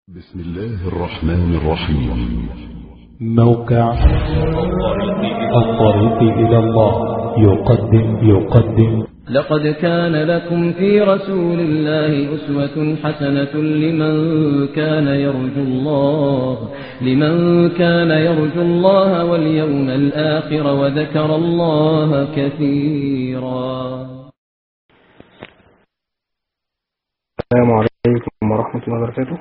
بسم الله الرحمن الرحيم موقع الطريق إلى الله يقدم يقدم لقد كان لكم في رسول الله أسوة حسنة لمن كان يرجو الله لمن كان يرجو الله واليوم الآخر وذكر الله كثيرا السلام عليكم ورحمة الله وبركاته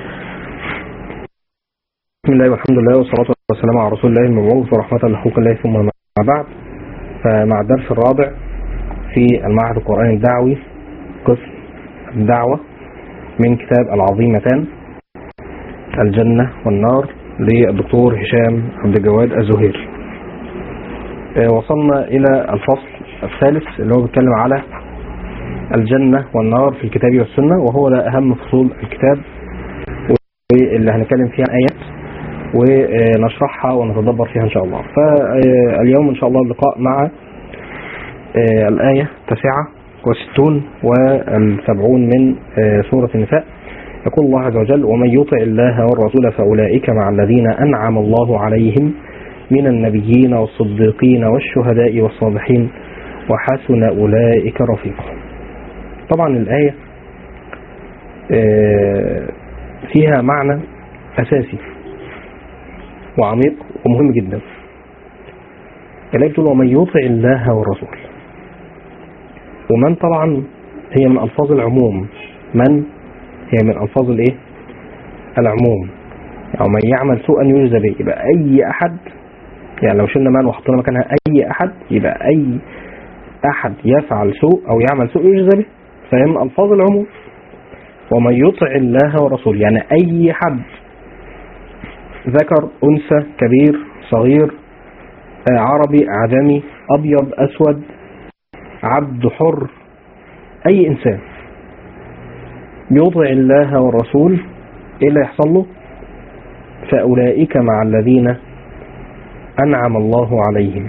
بسم الله والحمد لله والصلاة والسلام على رسول الله المبعوث ورحمة لخلق الله ثم ما بعد فمع الدرس الرابع في المعهد القرآني الدعوي قسم الدعوة من كتاب العظيمتان الجنة والنار للدكتور هشام عبد الجواد الزهير آه، وصلنا إلى الفصل الثالث اللي هو بيتكلم على الجنة والنار في الكتاب والسنة وهو ده أهم فصول الكتاب واللي هنتكلم فيها آيات ونشرحها ونتدبر فيها إن شاء الله فاليوم إن شاء الله اللقاء مع آه، الآية التاسعة والستون والسبعون من آه، سورة النساء يقول الله عز وجل ومن يطع الله والرسول فأولئك مع الذين أنعم الله عليهم من النبيين والصديقين والشهداء والصالحين وحسن أولئك رفيقا طبعا الآية آه، فيها معنى أساسي وعميق ومهم جدا الآية بتقول ومن يطع الله والرسول ومن طبعا هي من ألفاظ العموم من هي من ألفاظ الإيه العموم يعني من يعمل سوءا يجزى به يبقى أي أحد يعني لو شلنا من وحطينا مكانها أي أحد يبقى أي أحد يفعل سوء أو يعمل سوء يجزى به فهي من ألفاظ العموم ومن يطع الله ورسوله يعني أي حد ذكر أنثى كبير صغير آه، عربي أعجمي أبيض أسود عبد حر أي إنسان يطع الله والرسول إيه اللي يحصل له فأولئك مع الذين أنعم الله عليهم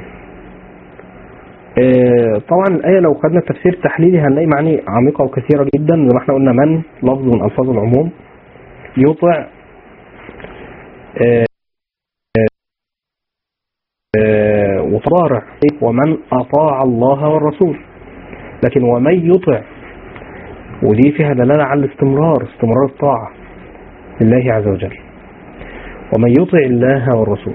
آه، طبعا الآية لو خدنا التفسير التحليلي هنلاقي معاني عميقة وكثيرة جدا زي ما احنا قلنا من لفظ من ألفاظ العموم يطع آه، آه، وطارع ومن أطاع الله والرسول لكن ومن يطع ودي فيها دلالة على الاستمرار استمرار الطاعة لله عز وجل ومن يطع الله والرسول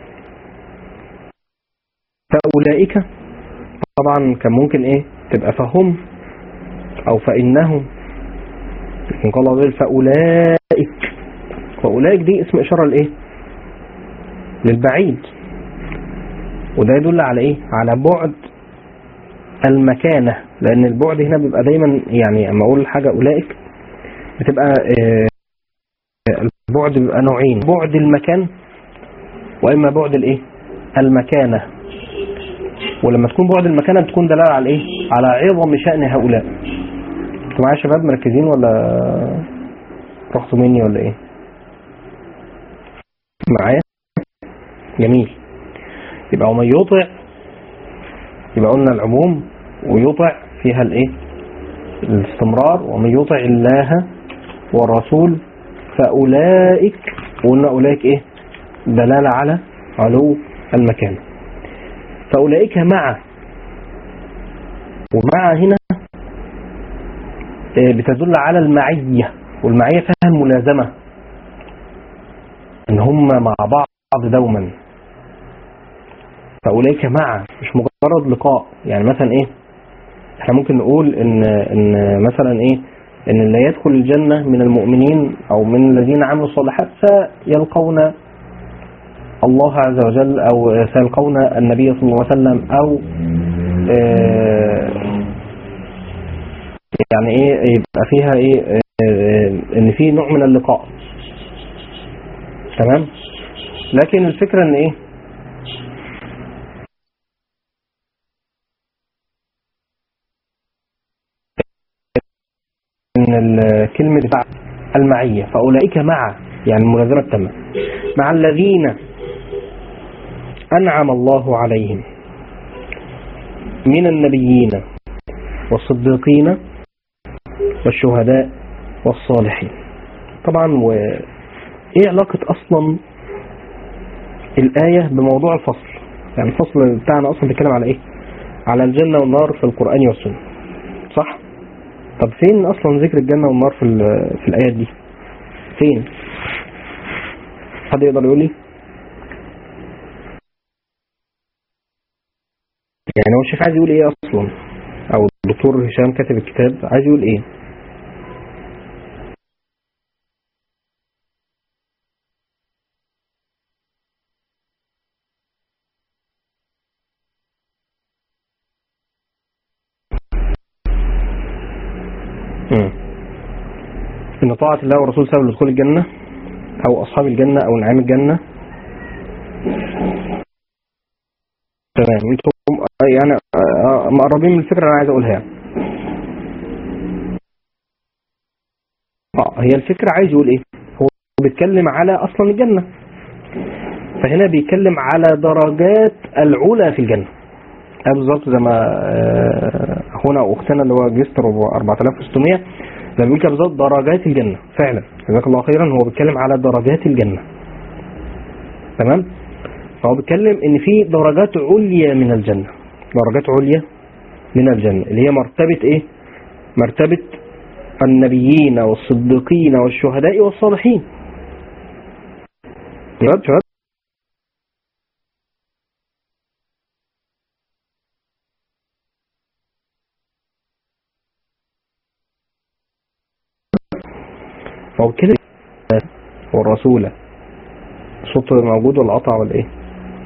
فأولئك طبعا كان ممكن ايه تبقى فهم او فإنهم لكن قال الله فأولئك فأولئك دي اسم إشارة لإيه للبعيد وده يدل على إيه على بعد المكانة لأن البعد هنا بيبقى دايما يعني أما أقول حاجة أولئك بتبقى آه، البعد بيبقى نوعين بعد المكان وإما بعد الإيه المكانة ولما تكون بعد المكانة بتكون دلالة على إيه على عظم شأن هؤلاء انتوا معايا يا شباب مركزين ولا رحتوا مني ولا إيه معايا جميل يبقى ومن يطع يبقى قلنا العموم ويطع فيها الايه الاستمرار ومن يطع الله والرسول فأولئك وقلنا أولئك ايه دلالة على علو المكان فأولئك مع ومع هنا آه، بتدل على المعية والمعية فيها الملازمة ان هم مع بعض دوما فأولئك مع مش مجرد لقاء يعني مثلا ايه احنا ممكن نقول ان ان مثلا ايه ان اللي يدخل الجنة من المؤمنين او من الذين عملوا الصالحات سيلقون الله عز وجل او سيلقون النبي صلى الله عليه وسلم او آه، يعني ايه يبقى فيها ايه آه، ان في نوع من اللقاء تمام لكن الفكرة ان ايه ان الكلمة بتاع المعية فأولئك مع يعني الملازمة التامة مع الذين أنعم الله عليهم من النبيين والصديقين والشهداء والصالحين طبعا وايه علاقة اصلا الآية بموضوع الفصل يعني الفصل بتاعنا اصلا بيتكلم على ايه على الجنة والنار في القرآن والسنة صح طب فين اصلا ذكر الجنة والنار في, ال- في الآيات دي فين حد يقدر يقول لي يعني هو الشيخ عايز يقول ايه اصلا او الدكتور هشام كاتب الكتاب عايز يقول ايه مم. ان طاعة الله والرسول سبب لدخول الجنة او اصحاب الجنة او نعيم الجنة تمام انتم يعني آه، مقربين من الفكرة اللي انا عايز اقولها يعني. اه هي الفكرة عايز يقول ايه هو بيتكلم على اصلا الجنة فهنا بيتكلم على درجات العلا في الجنة ده بالظبط زي ما آه، اخونا واختنا اللي هو جستر 4600 لما بيقول كده بالظبط درجات الجنة فعلا جزاك الله خيرا هو بيتكلم على درجات الجنة تمام فهو بيتكلم ان في درجات عليا من الجنة درجات عليا من الجنة اللي هي مرتبة ايه مرتبة النبيين والصديقين والشهداء والصالحين شباب شباب فهو كده والرسول صوت موجود ولا قطع ولا ايه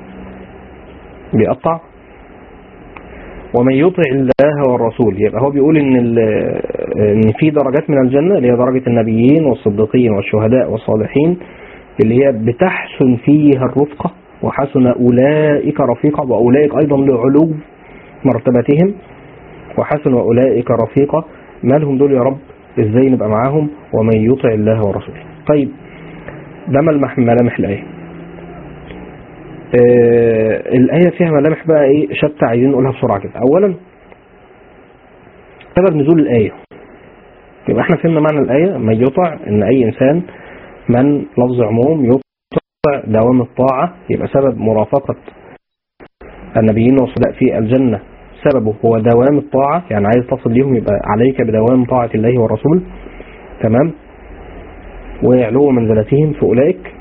بيقطع ومن يطع الله والرسول يبقى هو بيقول ان ال- ان في درجات من الجنه اللي هي درجه النبيين والصديقين والشهداء والصالحين اللي هي بتحسن فيها الرفقه وحسن اولئك رفيقا واولئك ايضا لعلو مرتبتهم وحسن اولئك رفيقا مالهم دول يا رب ازاي نبقى معاهم ومن يطع الله ورسوله طيب ده ملمح من ملامح الايه آه الآية فيها ملامح بقى ايه شتى عايزين نقولها بسرعة كده أولا سبب نزول الآية يبقى احنا فهمنا معنى الآية من يطع ان أي إنسان من لفظ عموم يطع دوام الطاعة يبقى سبب مرافقة النبيين والصداء في الجنة سببه هو دوام الطاعة يعني عايز تصل ليهم يبقى عليك بدوام طاعة الله والرسول تمام وعلو منزلتهم في أولئك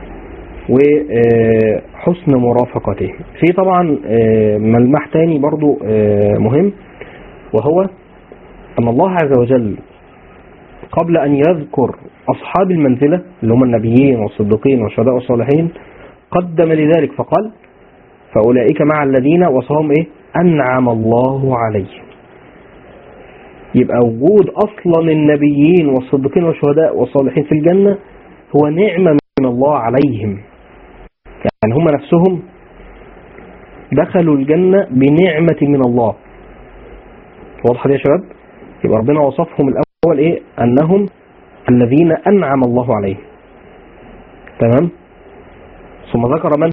وحسن مرافقتهم في طبعا آه، ملمح تاني برضو آه، مهم وهو أن الله عز وجل قبل أن يذكر أصحاب المنزلة اللي هم النبيين والصديقين والشهداء والصالحين قدم لذلك فقال فأولئك مع الذين وصاهم إيه أنعم الله عليهم يبقى وجود أصلا النبيين والصديقين والشهداء والصالحين في الجنة هو نعمة من الله عليهم يعني هم نفسهم دخلوا الجنة بنعمة من الله واضحة دي يا شباب يبقى ربنا وصفهم الأول إيه أنهم الذين أنعم الله عليهم تمام ثم ذكر من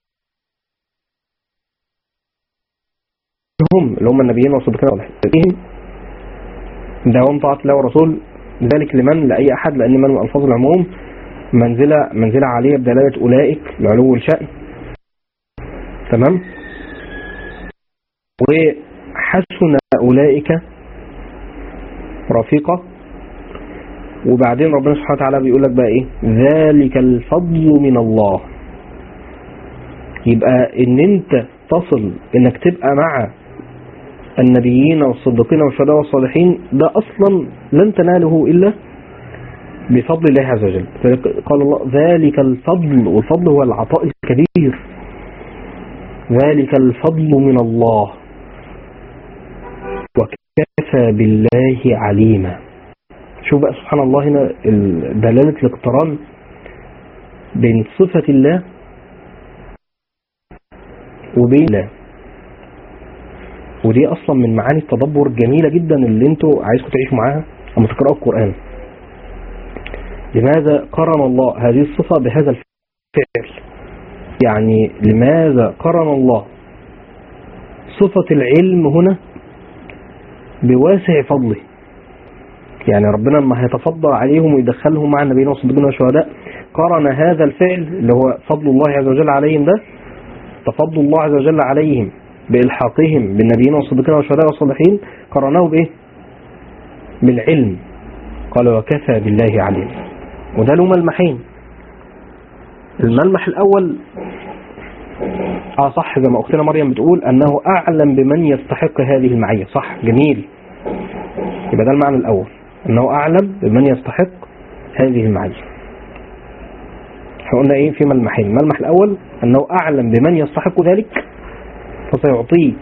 هم اللي هم النبيين والصديقين والصالحين دوام طاعة الله والرسول ذلك لمن لأي أحد لأن من من ألفاظ العموم منزلة منزلة عالية بدلالة أولئك لعلو الشأن تمام وحسن أولئك رفيقة وبعدين ربنا سبحانه وتعالى بيقول لك بقى ايه ذلك الفضل من الله يبقى ان انت تصل انك تبقى مع النبيين والصديقين والشهداء والصالحين ده اصلا لن تناله الا بفضل الله عز وجل قال الله ذلك الفضل والفضل هو العطاء الكبير ذلك الفضل من الله وكفى بالله عليما شوف بقى سبحان الله هنا ال- دلالة الاقتران بين صفة الله وبين الله ودي اصلا من معاني التدبر الجميلة جدا اللي انتوا عايزكم تعيشوا معاها لما تقرأوا القرآن لماذا قرن الله هذه الصفة بهذا الفعل يعني لماذا قرن الله صفة العلم هنا بواسع فضله يعني ربنا لما هيتفضل عليهم ويدخلهم مع النبيين والصديقين والشهداء قارن هذا الفعل اللي هو فضل الله عز وجل عليهم ده تفضل الله عز وجل عليهم بإلحاقهم بالنبيين والصديقين والشهداء والصالحين قرناه بإيه؟ بالعلم قال وكفى بالله عليم وده له ملمحين الملمح الأول اه صح زي ما اختنا مريم بتقول انه اعلم بمن يستحق هذه المعيه صح جميل يبقى ده المعنى الاول انه اعلم بمن يستحق هذه المعيه احنا قلنا ايه في ملمحين الملمح الاول انه اعلم بمن يستحق ذلك فسيعطيه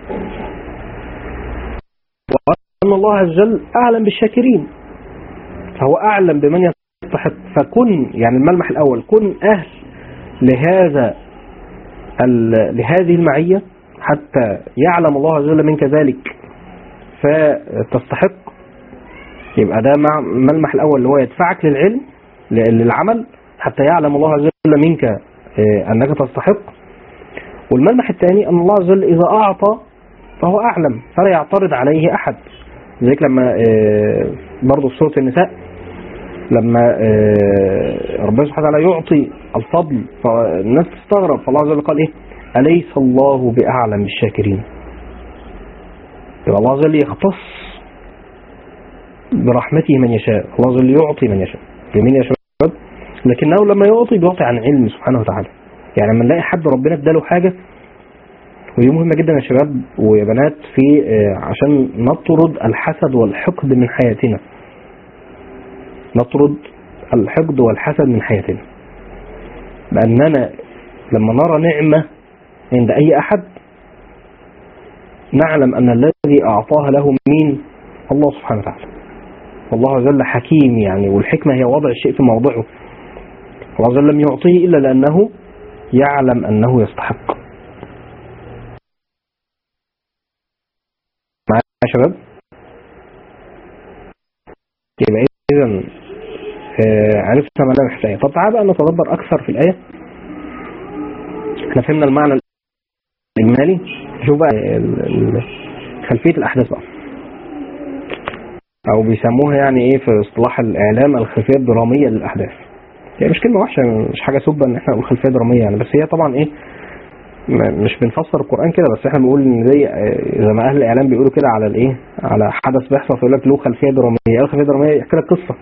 وان الله عز وجل اعلم بالشاكرين فهو اعلم بمن يستحق فكن يعني الملمح الاول كن اهل لهذا ال- لهذه المعية حتى يعلم الله عز وجل منك ذلك فتستحق يبقى ده مع الملمح الأول اللي هو يدفعك للعلم ل- للعمل حتى يعلم الله عز وجل منك آه، أنك تستحق والملمح الثاني أن الله عز وجل إذا أعطى فهو أعلم فلا يعترض عليه أحد لذلك لما آه، برضه في سورة النساء لما آه، ربنا سبحانه وتعالى يعطي الفضل فالناس تستغرب فالله عز وجل قال ايه أليس الله بأعلم بالشاكرين يبقى الله عز وجل يختص برحمته من يشاء الله عز وجل يعطي من يشاء لمين يا شباب لكنه لما يعطي بيعطي عن علم سبحانه وتعالى يعني لما نلاقي حد ربنا اداله حاجة ودي مهمة جدا يا شباب ويا بنات في آه، عشان نطرد الحسد والحقد من حياتنا نطرد الحقد والحسد من حياتنا بأننا لما نرى نعمة عند أي أحد نعلم أن الذي أعطاها له مين الله سبحانه وتعالى والله عز وجل حكيم يعني والحكمة هي وضع الشيء في موضعه الله عز وجل لم يعطيه إلا لأنه يعلم أنه يستحق معايا يا شباب يبقى إذا آه، عرفنا ملامح الآية طب تعال بقى نتدبر أكثر في الآية احنا فهمنا المعنى الإجمالي شوف بقى ال- ال- خلفية الأحداث بقى أو بيسموها يعني إيه في اصطلاح الإعلام الخلفية الدرامية للأحداث هي مش كلمة وحشة مش حاجة سبة إن احنا نقول خلفية درامية يعني بس هي طبعا إيه م- مش بنفسر القرآن كده بس احنا بنقول ان دي آه، زي ما اهل الاعلام بيقولوا كده على الايه على حدث بيحصل فيقول لك له خلفيه دراميه ايه الخلفيه الدراميه يحكي لك قصه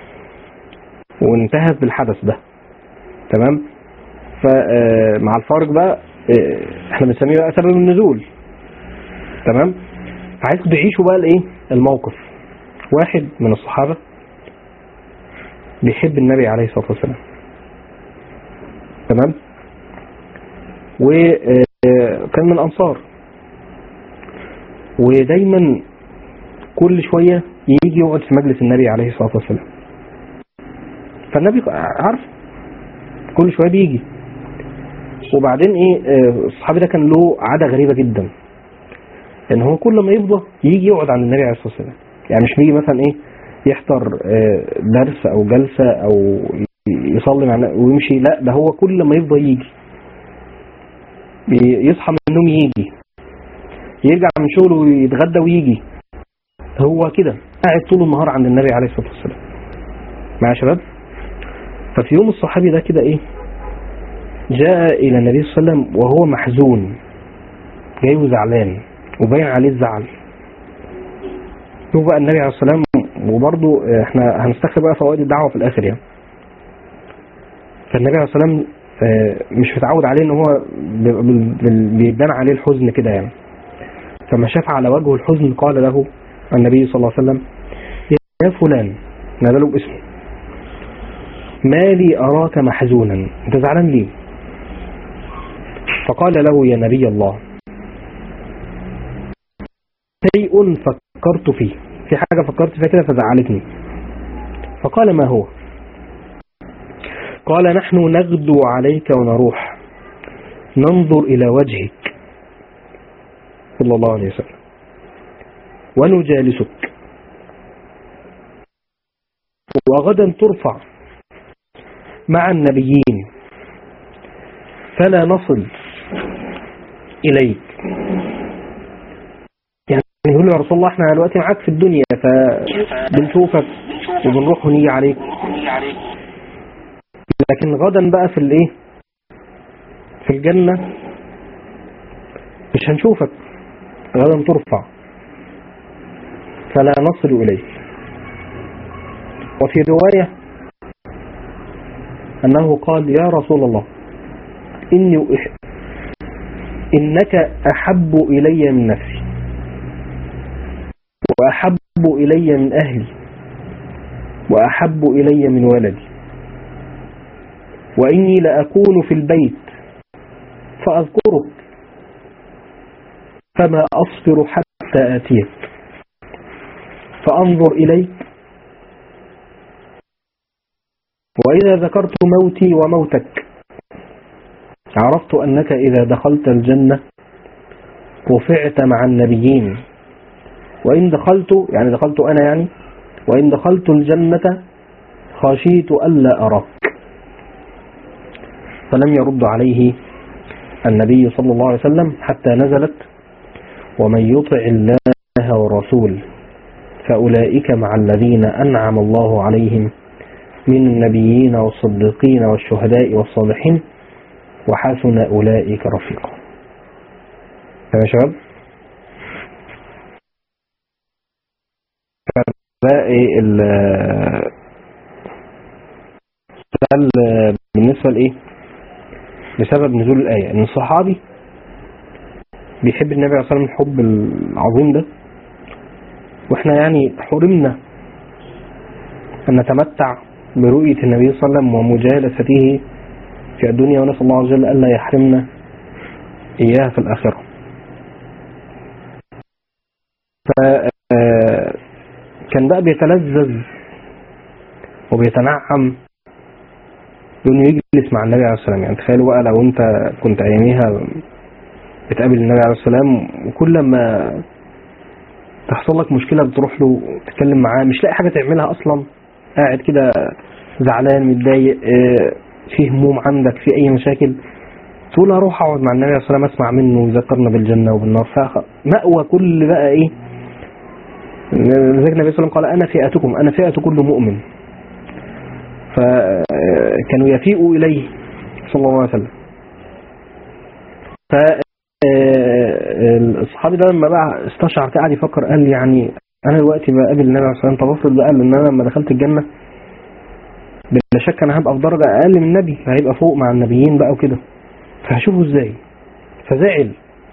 وانتهت بالحدث ده تمام فمع الفارق بقى آه، احنا بنسميه بقى سبب النزول تمام عايزكم تعيشوا بقى الايه الموقف واحد من الصحابه بيحب النبي عليه الصلاه والسلام تمام وكان من الانصار ودايما كل شويه يجي يقعد في مجلس النبي عليه الصلاه والسلام فالنبي عارف كل شويه بيجي وبعدين ايه آه، الصحابي ده كان له عاده غريبه جدا ان هو كل ما يفضى يجي يقعد عند النبي عليه الصلاه والسلام يعني مش بيجي مثلا ايه يحضر آه، درس او جلسه او ي- يصلي مع النبي ويمشي لا ده هو كل ما يفضى يجي بي- يصحى من النوم يجي يرجع من شغله ويتغدى ويجي هو كده قاعد طول النهار عند النبي عليه الصلاه والسلام مع شباب ففي يوم الصحابي ده كده ايه جاء الى النبي صلى الله عليه وسلم وهو محزون جاي وزعلان وباين عليه الزعل شوف بقى النبي عليه الصلاه والسلام وبرضه احنا هنستخدم بقى فوائد الدعوه في الاخر يعني فالنبي عليه الصلاه والسلام آه، مش متعود عليه ان هو بيبقى بال- بال- بيبان عليه الحزن كده يعني فما شاف على وجهه الحزن قال له النبي صلى الله عليه وسلم يا فلان نادى له باسمه ما لي أراك محزونا أنت زعلان ليه فقال له يا نبي الله شيء فكرت فيه في حاجة فكرت فيها كده فزعلتني فقال ما هو قال نحن نغدو عليك ونروح ننظر إلى وجهك صلى الله عليه وسلم ونجالسك وغدا ترفع مع النبيين فلا نصل إليك يعني يقول له يا رسول الله احنا دلوقتي معاك في الدنيا فبنشوفك وبنروح ونيجي عليك لكن غدا بقى في الايه في الجنة مش هنشوفك غدا ترفع فلا نصل إليك وفي رواية أنه قال يا رسول الله إني أح... إنك أحب إلي من نفسي وأحب إلي من أهلي وأحب إلي من ولدي وإني لأكون في البيت فأذكرك فما أصبر حتى آتيك فأنظر إليك وإذا ذكرت موتي وموتك عرفت أنك إذا دخلت الجنة رفعت مع النبيين وإن دخلت يعني دخلت أنا يعني وإن دخلت الجنة خشيت ألا أراك فلم يرد عليه النبي صلى الله عليه وسلم حتى نزلت ومن يطع الله ورسوله فأولئك مع الذين أنعم الله عليهم من النبيين والصديقين والشهداء والصالحين وحسن أولئك رفيقا تمام يا شباب باقي ال بالنسبة لإيه بسبب نزول الآية إن الصحابي بيحب النبي عليه الصلاة والسلام الحب العظيم ده وإحنا يعني حرمنا أن نتمتع برؤية النبي صلى الله عليه وسلم ومجالسته في الدنيا ونسأل الله عز وجل ألا يحرمنا إياها في الآخرة فكان بقى بيتلذذ وبيتنعم بأنه يجلس مع النبي عليه السلام يعني تخيلوا بقى لو أنت كنت أياميها بتقابل النبي عليه السلام وكل ما تحصل لك مشكلة بتروح له تتكلم معاه مش لاقي حاجة تعملها أصلا قاعد كده زعلان متضايق في هموم عندك في أي مشاكل تقول أروح أقعد مع النبي عليه الصلاة والسلام أسمع منه ويذكرنا بالجنة وبالنار فمأوى كل بقى إيه لذلك النبي صلى الله عليه وسلم قال أنا فئتكم أنا فئة كل مؤمن فكانوا يفيئوا إليه صلى الله عليه وسلم فالصحابي ده لما بقى استشعر قاعد يفكر قال يعني أنا دلوقتي بقابل النبي عليه الصلاة والسلام طب افرض بقى إن أنا لما دخلت الجنة بلا شك أنا هبقى في درجة أقل من النبي فهيبقى فوق مع النبيين بقى وكده فهشوفه إزاي فزعل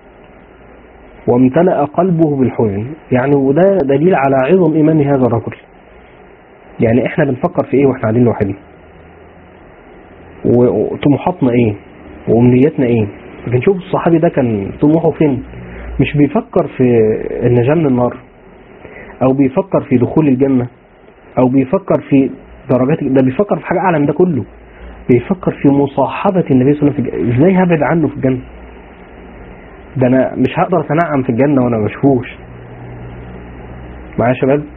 وامتلأ قلبه بالحزن يعني وده دليل على عظم إيمان هذا الرجل يعني احنا بنفكر في ايه واحنا قاعدين لوحدنا وطموحاتنا ايه وامنياتنا ايه لكن شوف الصحابي ده كان طموحه فين مش بيفكر في النجاة من النار او بيفكر في دخول الجنة او بيفكر في درجات ده بيفكر في حاجة اعلى من ده كله بيفكر في مصاحبة النبي صلى الله عليه وسلم ازاي هبعد عنه في الجنة ده انا مش هقدر اتنعم في الجنة وانا مشفوش معايا يا شباب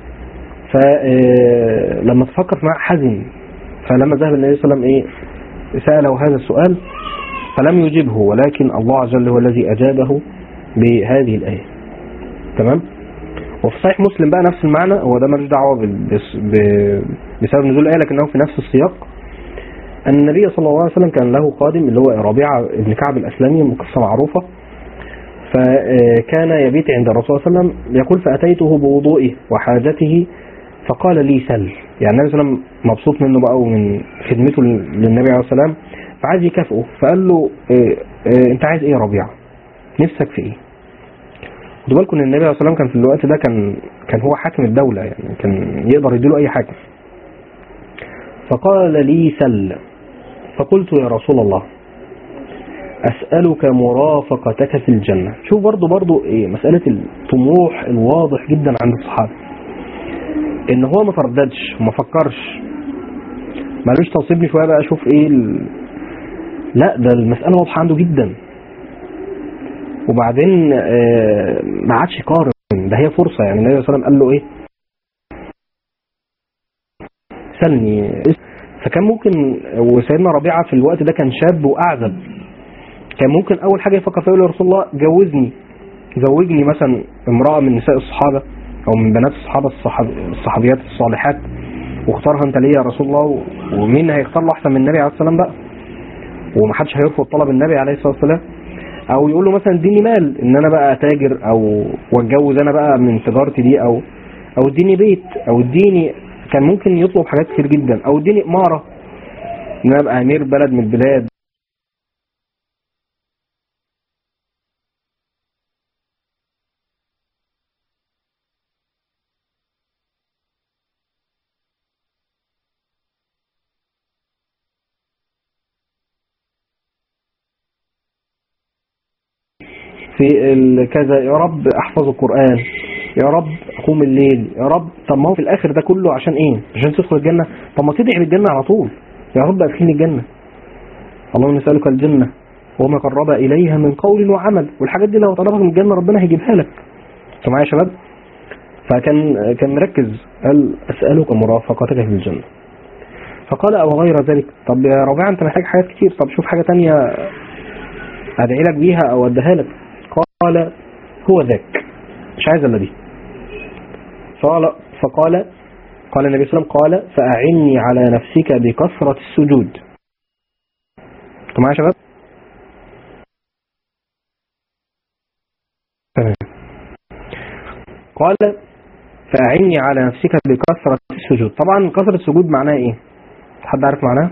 فلما تفكر معاه حزن فلما ذهب النبي صلى الله عليه وسلم ايه سأله هذا السؤال فلم يجبه ولكن الله عز وجل هو الذي أجابه بهذه الآية تمام وفي صحيح مسلم بقى نفس المعنى هو ده ملوش دعوة بسبب نزول الآية لكنه في نفس السياق أن النبي صلى الله عليه وسلم كان له خادم اللي هو ربيعة بن كعب الأسلمي قصة معروفة فكان يبيت عند الرسول صلى الله عليه وسلم يقول فأتيته بوضوئه وحاجته فقال لي سل يعني النبي صلى الله عليه وسلم مبسوط منه بقى ومن خدمته للنبي عليه السلام فعايز يكافئه فقال له إيه إيه انت عايز ايه يا ربيعه نفسك في ايه خدوا بالكم ان النبي عليه السلام كان في الوقت ده كان كان هو حاكم الدولة يعني كان يقدر يديله اي حاجة فقال لي سل فقلت يا رسول الله أسألك مرافقتك في الجنة شوف برضو برضو إيه مسألة الطموح الواضح جدا عند الصحابة ان هو ما ترددش وما فكرش مالوش تصيبني شوية بقى اشوف ايه ال... لا ده المسألة واضحة عنده جدا وبعدين آه ما عادش يقارن ده هي فرصة يعني النبي صلى الله عليه وسلم قال له ايه سلني فكان ممكن وسيدنا ربيعة في الوقت ده كان شاب وأعزب كان ممكن أول حاجة يفكر فيها يقول يا رسول الله جوزني زوجني مثلا امرأة من نساء الصحابة أو من بنات الصحابة الصحاب الصحابيات الصالحات واختارها انت ليه يا رسول الله و- ومين هيختار له احسن من النبي عليه الصلاه والسلام بقى ومحدش هيرفض طلب النبي عليه الصلاه والسلام او يقول له مثلا اديني مال ان انا بقى تاجر او واتجوز انا بقى من تجارتي دي او او اديني بيت او اديني كان ممكن يطلب حاجات كتير جدا او اديني اماره ان انا ابقى امير بلد من البلاد في ال- كذا يا رب احفظ القرآن يا رب اقوم الليل يا رب طب ما هو في الاخر ده كله عشان ايه عشان تدخل الجنة طب ما تدعي بالجنة على طول يا رب ادخلني الجنة اللهم نسألك الجنة وما قرب اليها من قول وعمل والحاجات دي لو طلبك من الجنة ربنا هيجيبها لك انتوا معايا يا شباب فكان كان مركز قال اسألك مرافقتك في الجنة فقال او غير ذلك طب يا ربيع انت محتاج حاجات كتير طب شوف حاجة تانية ادعي لك بيها او اديها لك قال هو ذاك مش عايز الا دي فقال فقال قال النبي صلى الله عليه وسلم قال فأعني على نفسك بكثرة السجود انتوا معايا يا شباب تمام قال فأعني على نفسك بكثرة السجود طبعا كثرة السجود معناها ايه حد عارف معناها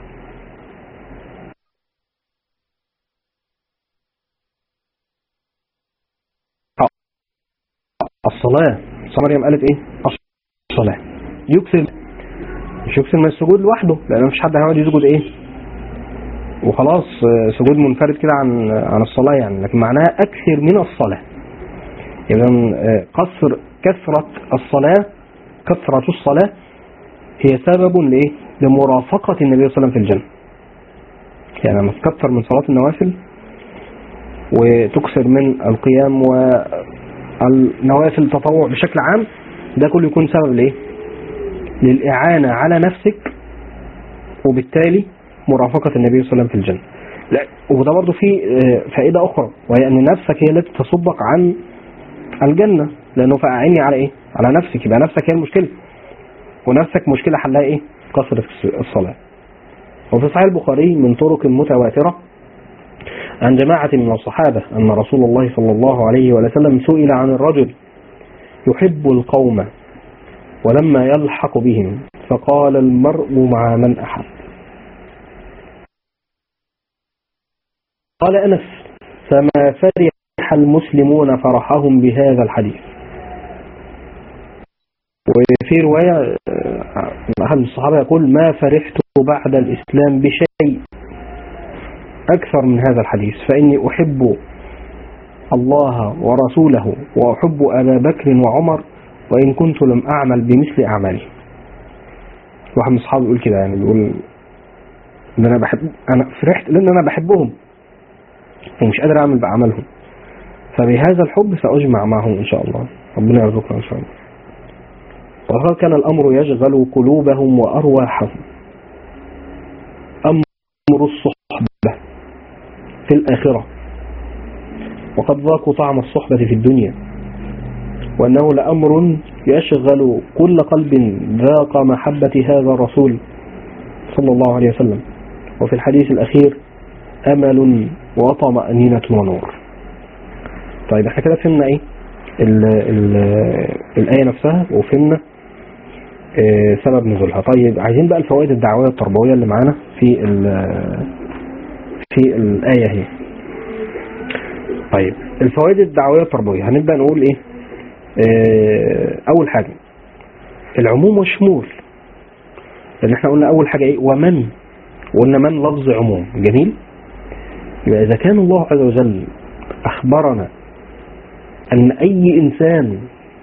الصلاة صلى مريم قالت ايه الصلاة يكسر مش يكسر من السجود لوحده لان مفيش حد هيقعد يسجد ايه وخلاص آه، سجود منفرد كده عن عن الصلاة يعني لكن معناها اكثر من الصلاة اذا آه، قصر كثرة الصلاة كثرة الصلاة هي سبب لايه لمرافقة النبي صلى الله عليه وسلم في الجنة يعني لما تكثر من صلاة النوافل وتكثر من القيام و النوافل التطوع بشكل عام ده كله يكون سبب لايه للإعانة على نفسك وبالتالي مرافقة النبي صلى الله عليه وسلم في الجنة لا وده برضو فيه آه، فائدة أخرى وهي أن نفسك هي التي تصدق عن الجنة لأنه فأعني على إيه على نفسك يبقى نفسك هي المشكلة ونفسك مشكلة حلها إيه كثرة الصلاة وفي صحيح البخاري من طرق متواترة عن جماعة من الصحابة أن رسول الله صلى الله عليه وسلم سئل عن الرجل يحب القوم ولما يلحق بهم فقال المرء مع من أحب قال أنس فما فرح المسلمون فرحهم بهذا الحديث وفي رواية آه، أحد الصحابة يقول ما فرحت بعد الإسلام بشيء أكثر من هذا الحديث فإني أحب الله ورسوله وأحب أبا بكر وعمر وإن كنت لم أعمل بمثل أعمالهم واحد من أصحابي يقول كده يعني بيقول إن أنا بحب أنا فرحت لأن أنا بحبهم ومش قادر أعمل بأعمالهم فبهذا الحب سأجمع معهم إن شاء الله ربنا يرزقنا إن شاء الله وقد كان الأمر يشغل قلوبهم وأرواحهم أمر الصحبة في الآخرة وقد ذاقوا طعم الصحبة في الدنيا وأنه لأمر يشغل كل قلب ذاق محبة هذا الرسول صلى الله عليه وسلم وفي الحديث الأخير أمل وطمأنينة ونور طيب احنا كده فهمنا ايه ال ال الآية نفسها وفهمنا اه سبب نزولها طيب عايزين بقى الفوائد الدعوية التربوية اللي معانا في في الآية هي طيب الفوائد الدعوية التربوية هنبدأ نقول ايه اه اول حاجة العموم والشمول لان احنا قلنا اول حاجة ايه ومن وقلنا من لفظ عموم جميل يبقى اذا كان الله عز وجل اخبرنا ان اي انسان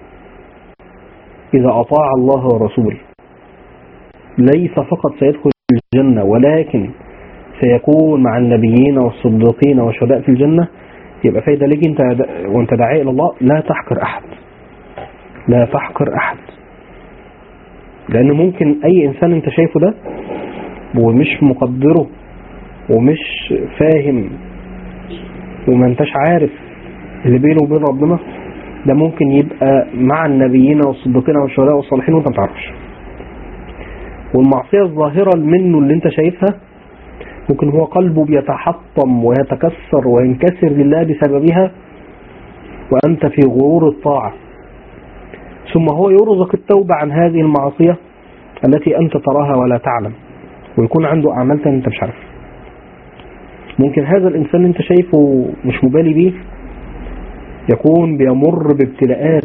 اذا اطاع الله ورسوله ليس فقط سيدخل الجنة ولكن سيكون مع النبيين والصديقين والشهداء في الجنة يبقى فايدة ليك انت وانت داعي الى الله لا تحقر احد لا تحقر احد لان ممكن اي انسان انت شايفه ده ومش مقدره ومش فاهم وما انتش عارف اللي بينه وبين ربنا ده ممكن يبقى مع النبيين والصديقين والشهداء والصالحين وانت ما تعرفش والمعصية الظاهرة منه اللي انت شايفها ممكن هو قلبه بيتحطم ويتكسر وينكسر لله بسببها وأنت في غرور الطاعة ثم هو يرزق التوبة عن هذه المعصية التي أنت تراها ولا تعلم ويكون عنده أعمال تانية أنت مش عارف ممكن هذا الإنسان اللي أنت شايفه مش مبالي بيه يكون بيمر بابتلاءات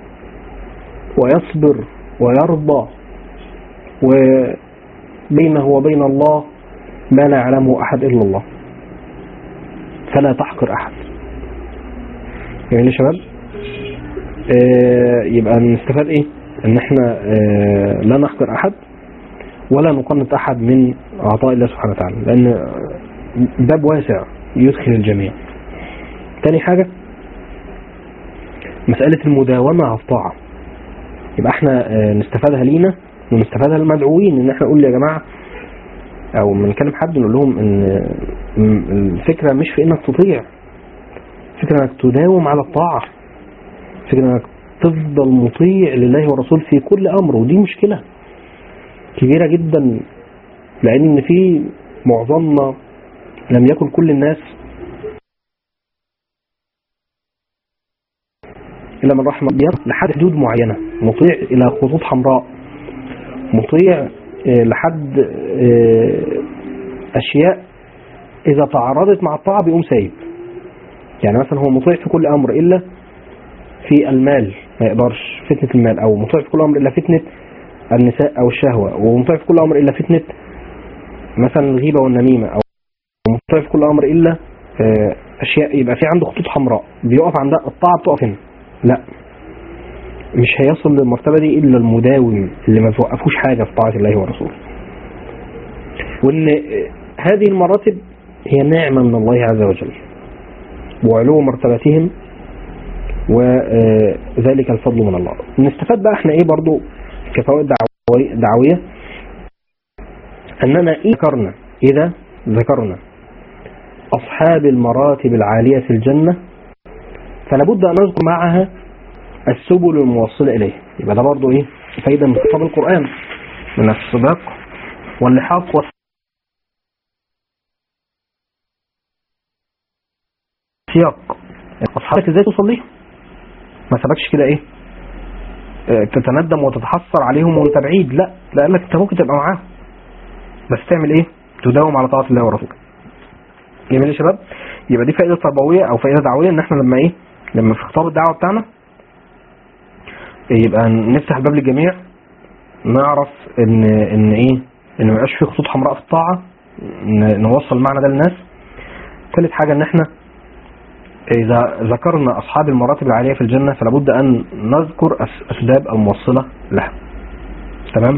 ويصبر ويرضى وبينه وبين الله ما لا يعلمه أحد إلا الله فلا تحقر أحد يعني يا شباب آه يبقى نستفاد ايه ان احنا آه لا نحقر احد ولا نقنط احد من عطاء الله سبحانه وتعالى لان باب واسع يدخل الجميع تاني حاجة مسألة المداومة على الطاعة يبقى احنا آه نستفادها لينا ونستفادها للمدعوين ان احنا نقول يا جماعة او بنكلم حد نقول لهم ان الفكرة مش في انك تطيع فكرة انك تداوم على الطاعة فكرة انك تفضل مطيع لله والرسول في كل امر ودي مشكلة كبيرة جدا لان في معظمنا لم يكن كل الناس إلا من رحمة الله لحد حدود معينة مطيع إلى خطوط حمراء مطيع لحد أشياء إذا تعارضت مع الطاعة بيقوم سايب يعني مثلا هو مطيع في كل أمر إلا في المال ما يقدرش فتنة المال أو مطيع في كل أمر إلا فتنة النساء أو الشهوة ومطيع في كل أمر إلا فتنة مثلا الغيبة والنميمة أو مطيع في كل أمر إلا أشياء يبقى في عنده خطوط حمراء بيقف عندها الطاعة بتقف هنا لا مش هيصل للمرتبة دي إلا المداوم اللي ما توقفوش حاجة في طاعة الله ورسوله وإن هذه المراتب هي نعمة من الله عز وجل وعلو مرتبتهم وذلك الفضل من الله نستفاد بقى احنا ايه برضو كفوائد دعوية اننا إيه ذكرنا اذا ذكرنا اصحاب المراتب العالية في الجنة فلابد ان نذكر معها السبل الموصلة اليه يبقى ده برضو ايه فايدة من كتاب القرآن من السباق واللحاق والسياق اصحابك ازاي توصل ليهم ما سبكش كده ايه اه تتندم وتتحسر عليهم وانت بعيد لا لا قال لك انت ممكن تبقى معاهم بس تعمل ايه تداوم على طاعه الله ورسوله جميل يا شباب يبقى دي فائده تربويه او فائده دعويه ان احنا لما ايه لما في خطاب الدعوه بتاعنا يبقى نفتح الباب للجميع نعرف ان ان ايه ان ما يبقاش في خطوط حمراء في الطاعه نوصل المعنى ده للناس ثالث حاجه ان احنا إذا ذكرنا أصحاب المراتب العالية في الجنة فلابد أن نذكر أسباب الموصلة لها تمام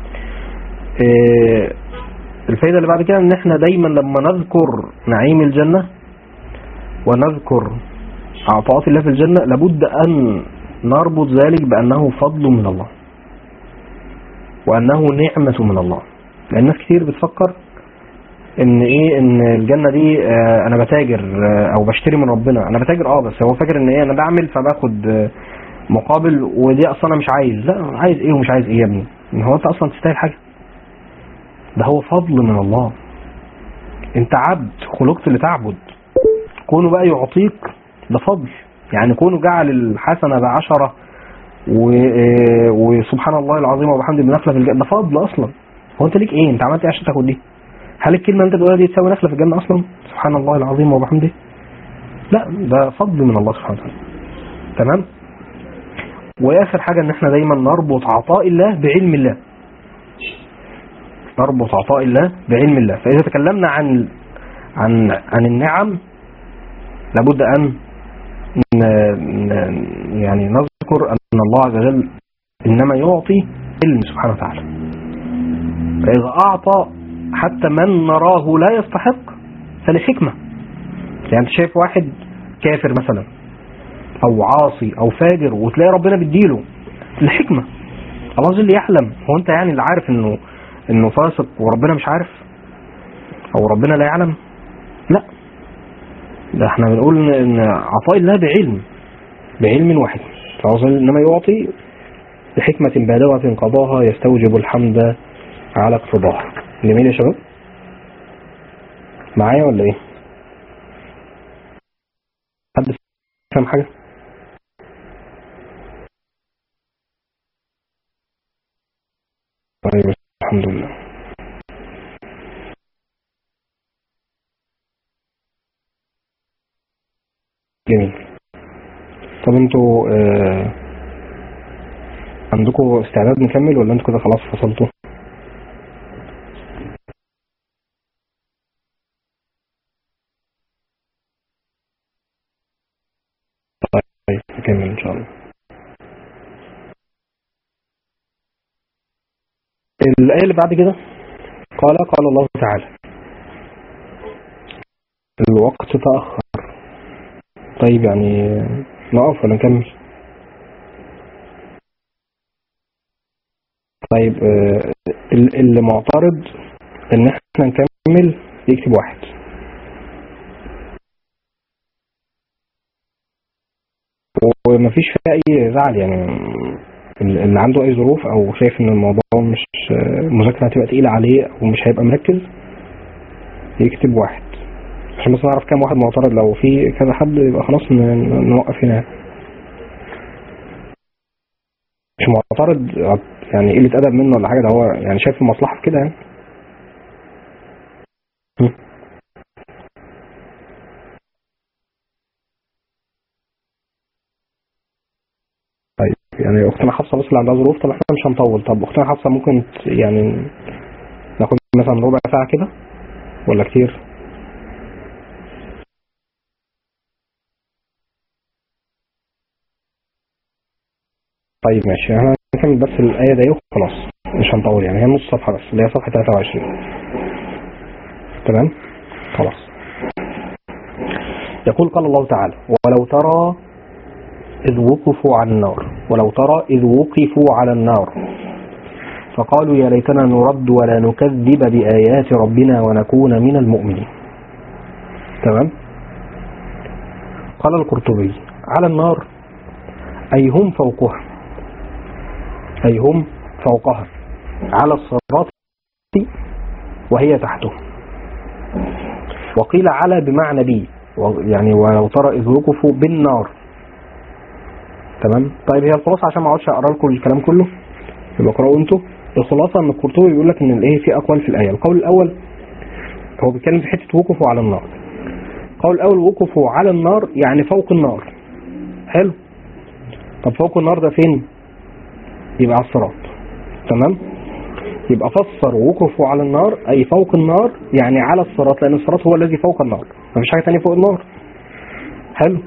إيه الفايدة اللي بعد كده ان احنا دايما لما نذكر نعيم الجنة ونذكر عطاءات الله في الجنة لابد أن نربط ذلك بأنه فضل من الله وأنه نعمة من الله لأن ناس كتير بتفكر ان ايه ان الجنة دي اه انا بتاجر اه او بشتري من ربنا انا بتاجر اه بس هو فاكر ان ايه انا بعمل فباخد اه مقابل ودي اصلا انا مش عايز لا عايز ايه ومش عايز ايه يا ابني ان هو انت اصلا تستاهل حاجة ده هو فضل من الله انت عبد خلقت لتعبد كونه بقى يعطيك ده فضل يعني كونه جعل الحسنة بعشرة وسبحان الله العظيم وبحمد بنفلة في الجنة ده فضل اصلا هو انت ليك ايه انت عملت ايه عشان تاخد دي هل الكلمة انت بتقولها دي تساوي نخلة في الجنة اصلا سبحان الله العظيم وبحمده لا ده فضل من الله سبحانه وتعالى تمام واخر حاجة ان احنا دايما نربط عطاء الله بعلم الله نربط عطاء الله بعلم الله فاذا تكلمنا عن عن عن النعم لابد ان يعني نذكر ان الله عز وجل انما يعطي علم سبحانه وتعالى فاذا اعطى حتى من نراه لا يستحق فلحكمة يعني انت شايف واحد كافر مثلا او عاصي او فاجر وتلاقي ربنا بيديله لحكمة الله عز وجل يعلم هو انت يعني اللي عارف انه انه فاسق وربنا مش عارف او ربنا لا يعلم لا ده احنا بنقول ان عطاء الله بعلم بعلم واحد فالله انما يعطي بحكمة بالغة قضاها يستوجب الحمد على اقتضاء جميل يا شباب معايا ولا ايه حد فاهم حاجة طيب الحمد لله جميل طب انتوا آه عندكم استعداد نكمل ولا انتوا كده خلاص فصلتوا طيب نكمل ان شاء الله الآية اللي بعد كده قال قال الله تعالى الوقت تأخر طيب يعني نقف ولا نكمل طيب آه، ال- اللي معترض ان احنا نكمل يكتب واحد ومفيش فيها اي زعل يعني ال- اللي عنده اي ظروف او شايف ان الموضوع مش آه، المذاكره هتبقى تقيله عليه او مش هيبقى مركز يكتب واحد عشان بس نعرف كام واحد معترض لو في كذا حد يبقى خلاص ن- ن- نوقف هنا مش معترض يعني قلة أدب منه ولا حاجة ده هو يعني شايف المصلحة في كده يعني م. طيب يعني أختنا حفصة بس اللي عندها ظروف طب احنا مش هنطول طب أختنا حفصة ممكن ت- يعني ناخد مثلا ربع ساعة كده ولا كتير؟ طيب ماشي احنا هنكمل بس الآية دي وخلاص مش هنطول يعني هي نص صفحة بس اللي هي صفحة 23 تمام خلاص يقول قال الله تعالى ولو ترى إذ وقفوا على النار ولو ترى إذ وقفوا على النار فقالوا يا ليتنا نرد ولا نكذب بآيات ربنا ونكون من المؤمنين تمام قال القرطبي على النار أي هم فوقها أي هم فوقها على الصراط وهي تحته وقيل على بمعنى بي و- يعني ولو ترى إذ وقفوا بالنار تمام طيب هي الخلاصة عشان ما اقعدش اقرا لكم الكلام كله يبقى اقرأوا انتوا الخلاصة ان القرطبي بيقول لك ان الايه في اقوال في الايه القول الاول هو بيتكلم في حته وقفوا على النار القول الاول وقفوا على النار يعني فوق النار حلو طب فوق النار ده فين يبقى على الصراط تمام يبقى فسر وقفوا على النار اي فوق النار يعني على الصراط لان الصراط هو الذي فوق النار مفيش حاجه ثانيه فوق النار حلو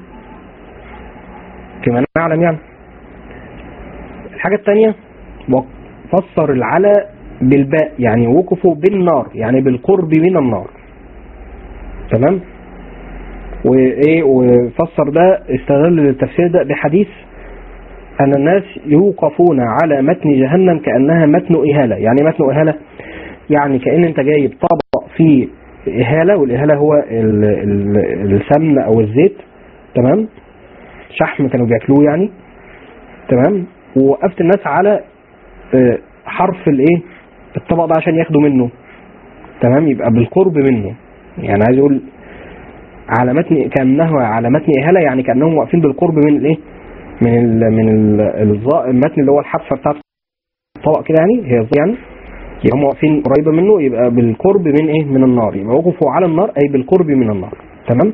كما نعلم يعني الحاجه الثانيه فسر العلى بالباء يعني وقفوا بالنار يعني بالقرب من النار تمام وايه وفسر ده استدل التفسير ده بحديث أن الناس يوقفون على متن جهنم كأنها متن إهالة يعني متن إهالة يعني كأن أنت جايب طبق فيه إهالة والإهالة هو ال- ال- السمن أو الزيت تمام شحم كانوا بياكلوه يعني تمام ووقفت الناس على آه، حرف الايه الطبق ده عشان ياخدوا منه تمام يبقى بالقرب منه يعني عايز اقول على متن كانه على متن اهاله يعني كانهم واقفين بالقرب من الايه من ال من ال الظا- المتن اللي هو الحافه بتاعت الطبق كده يعني هي الظا- يعني يبقى هم واقفين قريبه منه يبقى بالقرب من ايه من النار يبقى وقفوا على النار اي بالقرب من النار تمام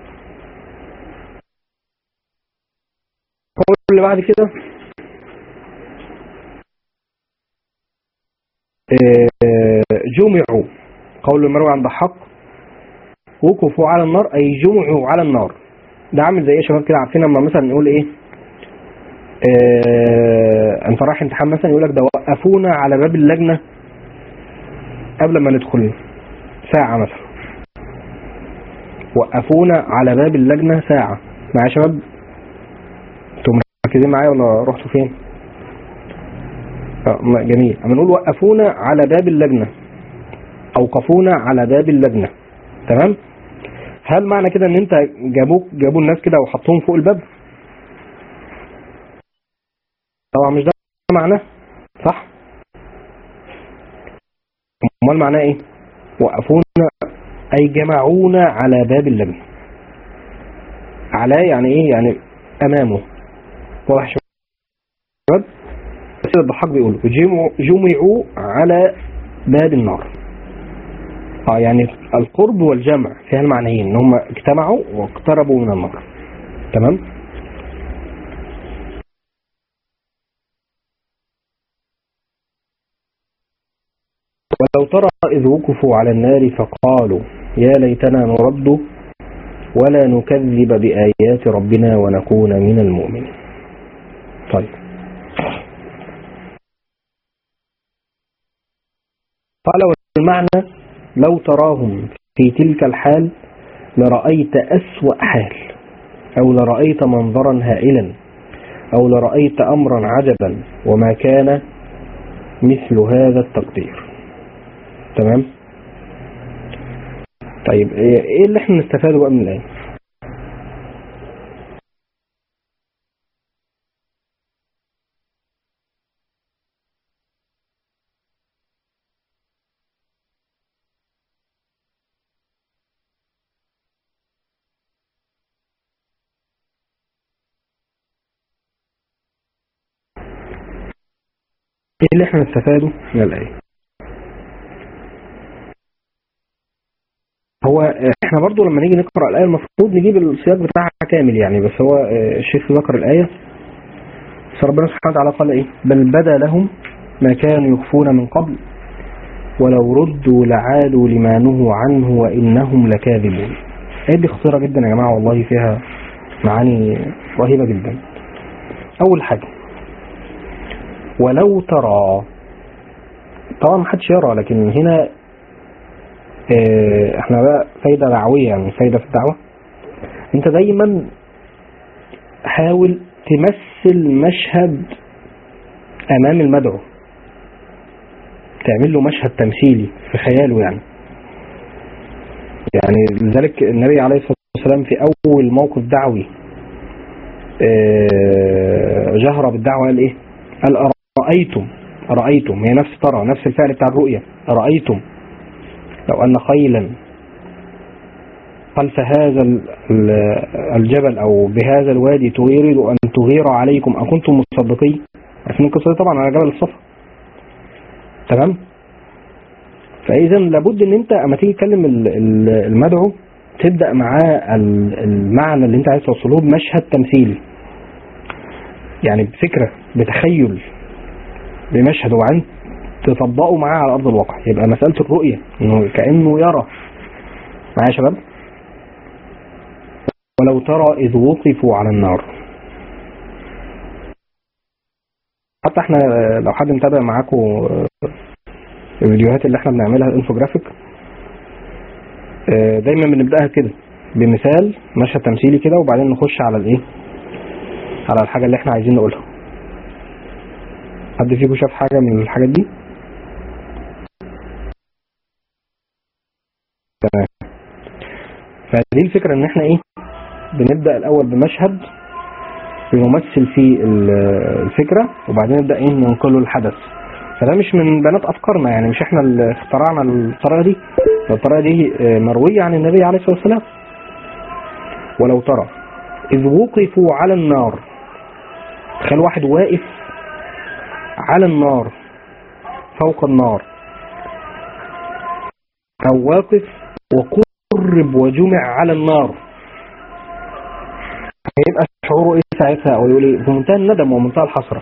القول اللي بعد كده آه، جمعوا قول المروي عن ضحاك وقفوا على النار اي جمعوا على النار ده عامل زي ايه يا شباب كده عارفين لما مثلا نقول ايه آه انت رايح امتحان مثلا يقول لك ده وقفونا على باب اللجنه قبل ما ندخل ساعه مثلا وقفونا على باب اللجنه ساعه معايا يا شباب انتوا مركزين معايا ولا رحتوا فين؟ آه، ما- جميل اما نقول وقفونا على باب اللجنة اوقفونا على باب اللجنة تمام هل معنى كده ان انت جابوك جابوا الناس كده وحطوهم فوق الباب طبعا مش ده معناه صح امال معناه ايه وقفونا اي جمعونا على باب اللبن على يعني ايه يعني امامه واضح يا شباب سيد الضحاك بيقول جمعوا, جمعوا على باب النار اه يعني القرب والجمع فيها المعنيين ان هم اجتمعوا واقتربوا من النار تمام ولو ترى إذ وقفوا على النار فقالوا يا ليتنا نرد ولا نكذب بآيات ربنا ونكون من المؤمنين طيب قال والمعنى لو تراهم في تلك الحال لرأيت أسوأ حال أو لرأيت منظرا هائلا أو لرأيت أمرا عجبا وما كان مثل هذا التقدير تمام طيب ايه اللي احنا نستفاده بقى من الآية ايه اللي احنا نستفاده من الآية هو احنا برضو لما نيجي نقرأ الآية المفروض نجيب السياق بتاعها كامل يعني بس هو اه، الشيخ ذكر الآية بس ربنا سبحانه وتعالى قال ايه بل بدا لهم ما كانوا يخفون من قبل ولو ردوا لعادوا لما نهوا عنه وإنهم لكاذبون ايه دي خطيرة جدا يا جماعة والله فيها معاني رهيبة جدا أول حاجة ولو ترى طبعا محدش يرى لكن هنا اه، احنا بقى فايدة دعوية يعني فايدة في الدعوة انت دايما حاول تمثل مشهد امام المدعو تعمل له مشهد تمثيلي في خياله يعني يعني لذلك النبي عليه الصلاة والسلام في اول موقف دعوي اه، جهر بالدعوة قال ايه قال رأيتم رأيتم هي نفس ترى نفس الفعل بتاع الرؤية رأيتم لو أن خيلا خلف هذا ال- ال- الجبل أو بهذا الوادي تريد أن تغير عليكم أكنتم مصدقين عارفين القصة دي طبعا على جبل الصفا تمام فإذا لابد أن أنت أما تيجي تكلم ال- ال- المدعو تبدأ معاه ال- المعنى اللي أنت عايز توصله بمشهد تمثيلي يعني بفكرة بتخيل بمشهد وبعدين تطبقه معاه على أرض الواقع يبقى مسألة الرؤية إنه كأنه يرى معايا يا شباب ولو ترى إذ وقفوا على النار حتى احنا آه، لو حد متابع معاكم آه، الفيديوهات اللي احنا بنعملها الانفوجرافيك آه، دايما بنبدأها كده بمثال مشهد تمثيلي كده وبعدين نخش على الايه على الحاجة اللي احنا عايزين نقولها حد فيكم شاف حاجة من الحاجات دي تمام فدي الفكرة ان احنا ايه بنبدأ الاول بمشهد بنمثل فيه ال- الفكرة وبعدين نبدأ ايه ننقله الحدث فده مش من بنات افكارنا يعني مش احنا اللي اخترعنا الطريقة دي الطريقة دي آه، مروية عن النبي عليه الصلاة والسلام ولو ترى إذ وقفوا على النار تخيل واحد واقف على النار فوق النار أو واقف وقرب وجمع على النار هيبقى شعوره ايه ساعتها او يقول ايه بمنتهى الندم ومنتهى الحسرة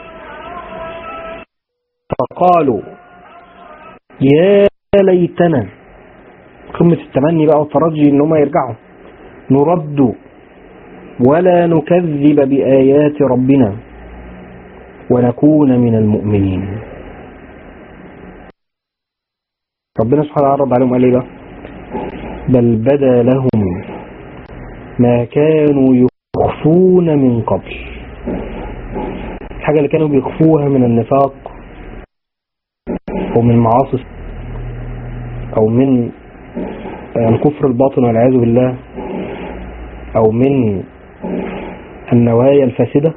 فقالوا يا ليتنا قمة التمني بقى والترجي ان هم يرجعوا نرد ولا نكذب بآيات ربنا ونكون من المؤمنين ربنا سبحانه وتعالى رد عليهم قال ايه بقى بل بدا لهم ما كانوا يخفون من قبل الحاجة اللي كانوا بيخفوها من النفاق ومن معاصي او من الكفر الباطن والعياذ بالله او من النوايا الفاسدة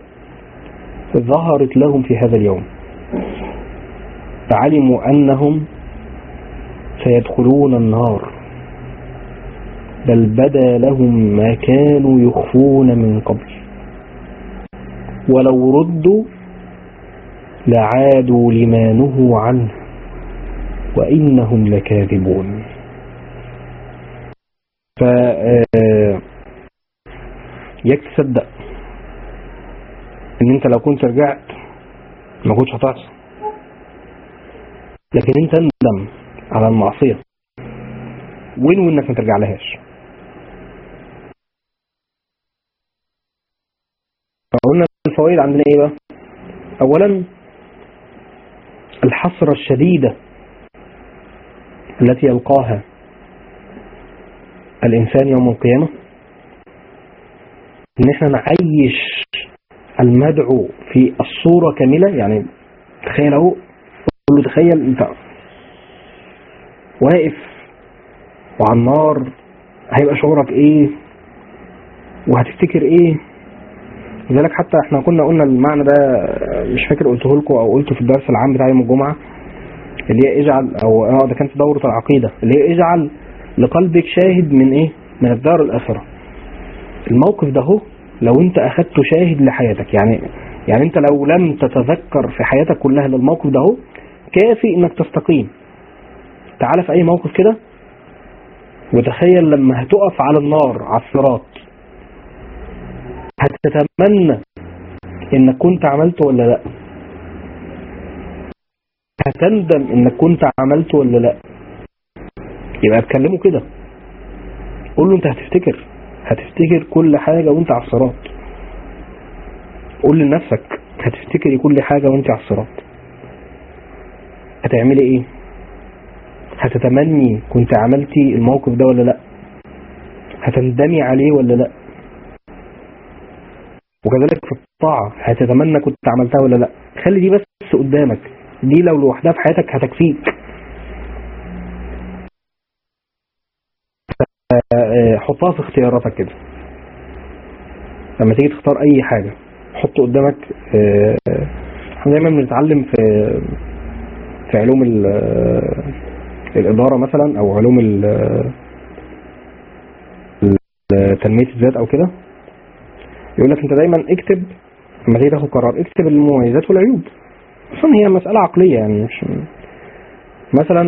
ظهرت لهم في هذا اليوم فعلموا أنهم سيدخلون النار بل بدا لهم ما كانوا يخفون من قبل ولو ردوا لعادوا لما نهوا عنه وإنهم لكاذبون ف ياك تصدق ان انت لو كنت رجعت ما كنتش هتحصل لكن انت اندم على المعصية وين انك ما ترجع لهاش فقلنا الفوائد عندنا ايه بقى اولا الحسرة الشديدة التي يلقاها الانسان يوم القيامة ان احنا نعيش المدعو في الصورة كاملة يعني تخيل اهو قول له تخيل انت واقف وعلى النار هيبقى شعورك ايه وهتفتكر ايه لذلك حتى احنا كنا قلنا المعنى ده مش فاكر قلته لكم او قلته في الدرس العام بتاع يوم الجمعة اللي هي اجعل او اه ده كان في دورة العقيدة اللي هي اجعل لقلبك شاهد من ايه من الدار الاخرة الموقف ده هو لو انت اخدته شاهد لحياتك يعني يعني انت لو لم تتذكر في حياتك كلها للموقف ده هو كافي انك تستقيم تعال في اي موقف كده وتخيل لما هتقف على النار على الصراط هتتمنى انك كنت عملته ولا لا هتندم انك كنت عملته ولا لا يبقى اتكلموا كده قول له انت هتفتكر هتفتكر كل حاجة وانت على الصراط قول لنفسك هتفتكري كل حاجة وانت على الصراط هتعملي ايه هتتمني كنت عملتي الموقف ده ولا لا هتندمي عليه ولا لا وكذلك في الطاعة هتتمنى كنت عملتها ولا لا خلي دي بس قدامك دي لو لوحدها في حياتك هتكفيك حطها في اختياراتك كده لما تيجي تختار اي حاجة حط قدامك احنا دايما بنتعلم في في علوم الإدارة مثلا او علوم تنمية الذات او كده يقول لك انت دايما اكتب لما تيجي تاخد قرار اكتب المميزات والعيوب اصلا هي مسألة عقلية يعني مش مثلا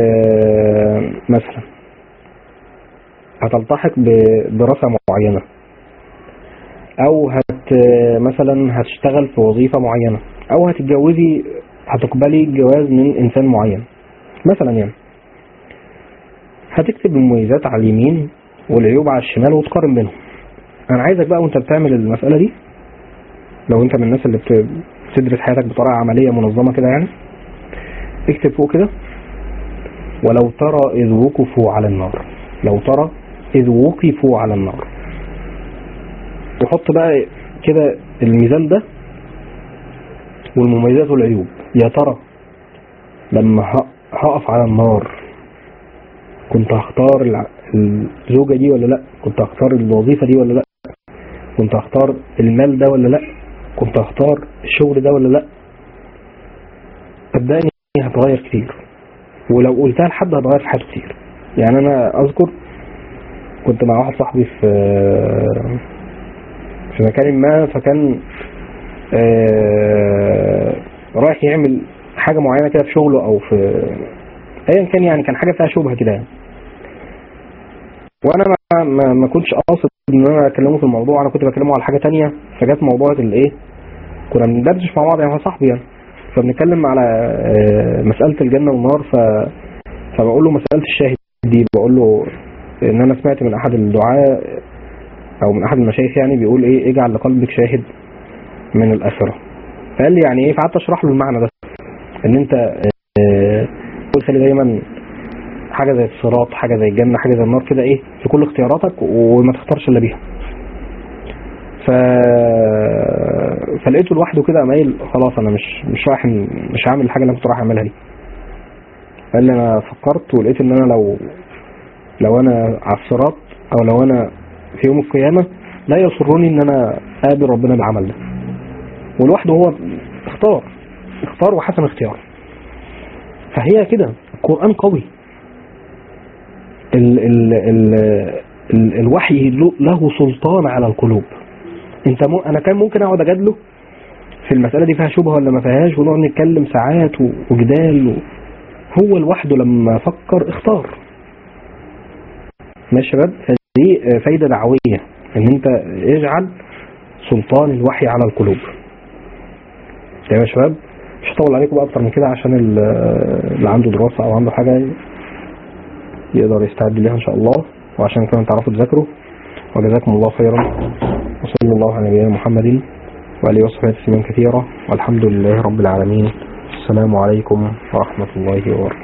مثلا هتلتحق بدراسة معينة او هت مثلا هتشتغل في وظيفة معينة او هتتجوزي هتقبلي جواز من انسان معين مثلا يعني هتكتب المميزات على اليمين والعيوب على الشمال وتقارن بينهم انا عايزك بقى وانت بتعمل المسألة دي لو انت من الناس اللي بتدرس حياتك بطريقة عملية منظمة كده يعني اكتب فوق كده ولو ترى اذ وقفوا على النار لو ترى إذ وقفوا على النار وحط بقى كده الميزان ده والمميزات والعيوب يا ترى لما هقف على النار كنت هختار الزوجة دي ولا لا كنت هختار الوظيفة دي ولا لا كنت هختار المال ده ولا لا كنت هختار الشغل ده ولا لا صدقني هتغير كتير ولو قلتها لحد هتغير في حياته كتير يعني انا اذكر كنت مع واحد صاحبي في في مكان ما فكان رايح يعمل حاجة معينة كده في شغله او في ايا كان يعني كان حاجة فيها شبهة كده يعني وانا ما, ما, ما كنتش قاصد ان انا اكلمه في الموضوع انا كنت بكلمه على حاجة تانية فجت موضوع الايه كنا بندردش مع بعض يعني هو صاحبي يعني فبنتكلم على مسألة الجنة والنار ف فبقول له مسألة الشاهد دي بقول له ان انا سمعت من احد الدعاء او من احد المشايخ يعني بيقول ايه اجعل لقلبك شاهد من الاخرة فقال لي يعني ايه فقعدت اشرح له المعنى ده ان انت اه خلي دايما حاجة زي الصراط حاجة زي الجنة حاجة زي النار كده ايه في كل اختياراتك وما تختارش الا بيها ف... فلقيته لوحده كده قايل خلاص انا مش مش رايح مش هعمل الحاجة اللي انا كنت رايح اعملها دي قال لي انا فكرت ولقيت ان انا لو لو انا على الصراط او لو انا في يوم القيامة لا يسرني ان انا اقابل ربنا بالعمل ده ولوحده هو اختار اختار وحسن اختيار فهي كده القرآن قوي ال ال ال ال الوحي له- له سلطان على القلوب انت مو انا كان ممكن اقعد اجادله في المسألة دي فيها شبهة ولا ما فيهاش ونقعد نتكلم ساعات و- وجدال و... هو لوحده لما فكر اختار ماشي يا شباب فدي فايدة دعوية ان انت اجعل سلطان الوحي على القلوب تمام يا شباب مش هطول عليكم بقى اكتر من كده عشان ال- اللي عنده دراسة او عنده حاجة يقدر يستعد ليها ان شاء الله وعشان كمان تعرفوا تذاكروا وجزاكم الله خيرا وصلى الله على نبينا محمد وآله وصحبه تسليما كثيرا والحمد لله رب العالمين السلام عليكم ورحمة الله وبركاته